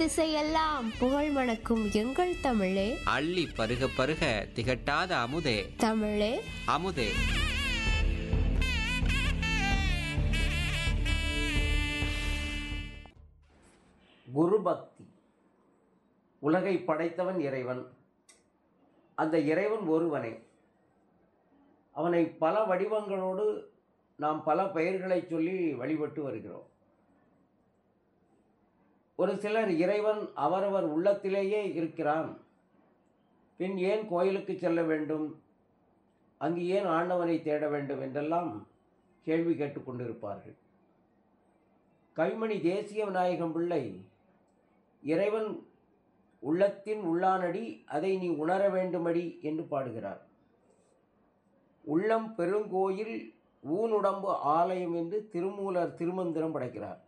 திசையெல்லாம் புகழ் மணக்கும் எங்கள் தமிழே அள்ளி பருக பருக திகட்டாத அமுதே தமிழே அமுதே குரு பக்தி உலகை படைத்தவன் இறைவன் அந்த இறைவன் ஒருவனே அவனை பல வடிவங்களோடு நாம் பல பெயர்களை சொல்லி வழிபட்டு வருகிறோம் ஒரு சிலர் இறைவன் அவரவர் உள்ளத்திலேயே இருக்கிறான் பின் ஏன் கோயிலுக்கு செல்ல வேண்டும் அங்கு ஏன் ஆண்டவனை தேட வேண்டும் என்றெல்லாம் கேள்வி கேட்டுக்கொண்டிருப்பார்கள் கைமணி தேசிய விநாயகம் பிள்ளை இறைவன் உள்ளத்தின் உள்ளானடி அதை நீ உணர வேண்டுமடி என்று பாடுகிறார் உள்ளம் பெருங்கோயில் ஊனுடம்பு ஆலயம் என்று திருமூலர் திருமந்திரம் படைக்கிறார்